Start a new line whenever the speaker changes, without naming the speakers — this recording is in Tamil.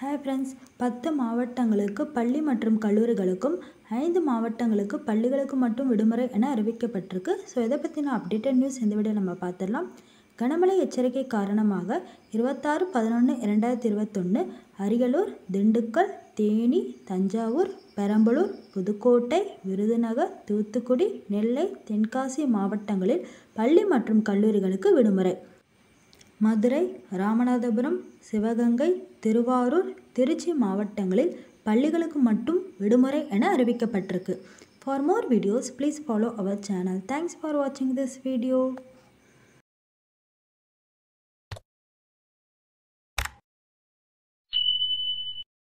ஹாய் ஃப்ரெண்ட்ஸ் பத்து மாவட்டங்களுக்கு பள்ளி மற்றும் கல்லூரிகளுக்கும் ஐந்து மாவட்டங்களுக்கு பள்ளிகளுக்கு மட்டும் விடுமுறை என அறிவிக்கப்பட்டிருக்கு ஸோ இதை பற்றின அப்டேட்டட் நியூஸ் இந்த வீடியோ நம்ம பார்த்துடலாம் கனமழை எச்சரிக்கை காரணமாக இருபத்தாறு பதினொன்று இரண்டாயிரத்தி இருபத்தொன்று அரியலூர் திண்டுக்கல் தேனி தஞ்சாவூர் பெரம்பலூர் புதுக்கோட்டை விருதுநகர் தூத்துக்குடி நெல்லை தென்காசி மாவட்டங்களில் பள்ளி மற்றும் கல்லூரிகளுக்கு விடுமுறை மதுரை ராமநாதபுரம் சிவகங்கை திருவாரூர் திருச்சி மாவட்டங்களில் பள்ளிகளுக்கு மட்டும் விடுமுறை என அறிவிக்கப்பட்டிருக்கு for more videos please follow our channel thanks for வாட்சிங் திஸ் வீடியோ